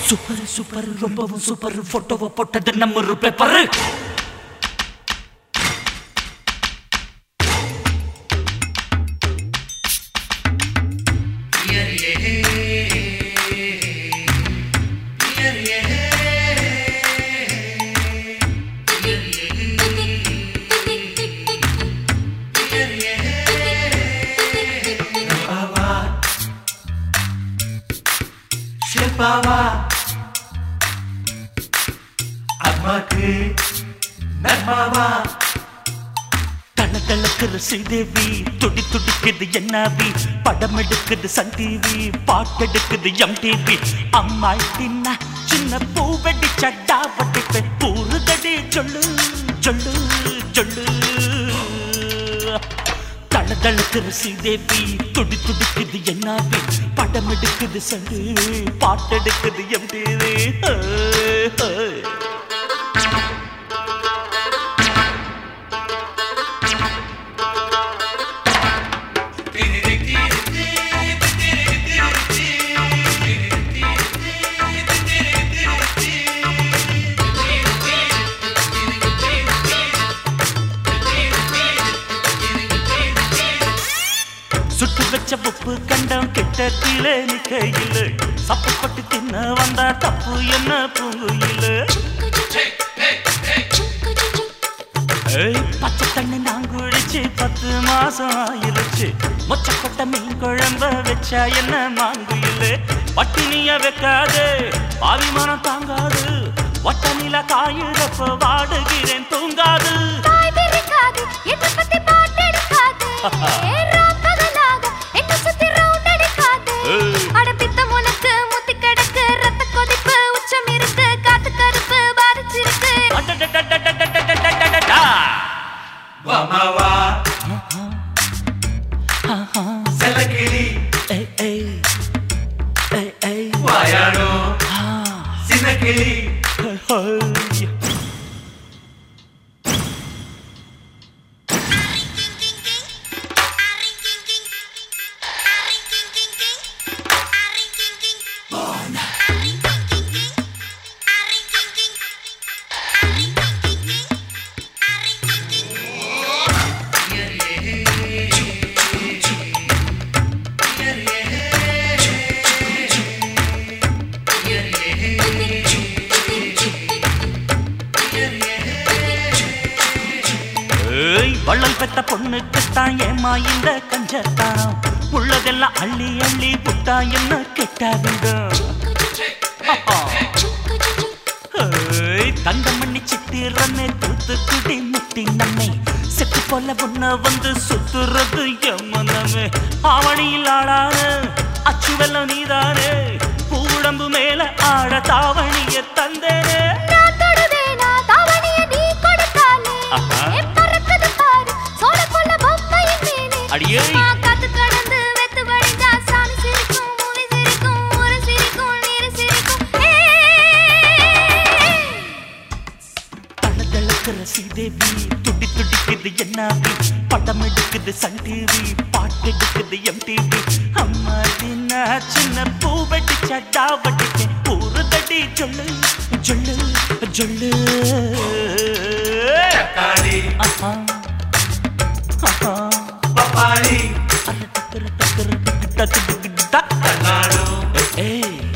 Super super ரொம்பவும் super போட்டோவை போட்டது நம்ம ஒரு பேப்பர் ஷில்பாவா அம்மாக்கு நன்மாவா தளதளக்குற ஸ்ரீதேவி துடி துடிக்குது என்னாவி படம் எடுக்குது சன் டிவி பாட்டெடுக்குது எம் டிவி அம்மா தின்னா சின்ன பூவெடி சட்டா வட்டிப்பே பூருதடி சொல்லு சொல்லு சொல்லு தளதளக்குற ஸ்ரீதேவி துடி துடிக்குது என்னாவி படம் எடுக்குது சன் டிவி பாட்டெடுக்குது எம் டிவி சுட்டு வச்ச உப்பு கண்டம் கிட்ட கீழே நிக்கையில் சப்பப்பட்டு தின்ன வந்தா தப்பு என்ன பூங்குயில் ஏய், பச்சை தண்ணி நான் குடிச்சு பத்து மாசம் ஆயிருச்சு மொச்சப்பட்ட மீன் குழம்ப வச்சா என்ன மாங்குயில் பட்டினிய வைக்காது பாவிமானம் தாங்காது ஒட்ட நில காயிறப்ப வாடுகிறேன் தூங்காது தாய் வெறிக்காது, என்னை பத்தி பாட்டெடுக்காது. ராப்பகலாக, என்னை சுத்தி round அடிக்காது. ஏய். அட பித்தம் உனக்கு முத்தி கிடக்கு, ரத்த கொதிப்பு, உச்சம் இருக்கு, காத்து கருப்பு, பாதிச்சிருக்கு. அடடடடடடடடடடடடா. வாமாவா ஆஹா. செல்லக்கிளி ஏய், ஏய். ஏய், ஏய். வாயாடோ ஆ. சின்ன கிளி ஹை. ஏய், வள்ளல் பெத்த பொண்ணுக்குத்தான் ஏமா இந்த கஞ்சத்தானம் உள்ளதெல்லாம் அள்ளி அள்ளி புட்டா என்ன கெட்டாதுங்க ஏய், தங்கமணி சித்திரன்னு தூத்துக்குடி முட்டி நம்மை செத்து போல உன்ன வந்து சுத்துறது எம்மனமே ஆவணியில் ஆளானு அச்சு வெள்ளம் நீதானே பூவுடம்பு மேல ஆட தாவணிய தந்தேனே நான் தொடுவேனா, தாவணியை நீ கொடுத்தாலே. ஆஹா. என் பறக்குது பாரு, சோளக்கொல்ல பொம்மையின் மேலே. அடியே. சும்மா காத்து கடந்து வெத்து வழிஞ்சா சாமி சிரிக்கும், மூவி சிரிக்கும், ஊரு சிரிக்கும், நீரு சிரிக்கும். ஏய். தளதளக்கிற ஸ்ரீதேவி துடி துடிக்குது என்னாவி படம் எடுக்குது சன் டிவி பாட்டு எடுக்குது எம் டிவி அம்மா தின்னா சின்ன பூவடி சட்டா வட்டிக்கு ஒரு தடி சொல்லு சொல்லு சொல்லு தக்காளி ஆஹா ஆஹா பப்பாளி அரட்டக்கர டக்கர டக்கு டக்கு டக்கு டக். கண்ணாடும் ஏய்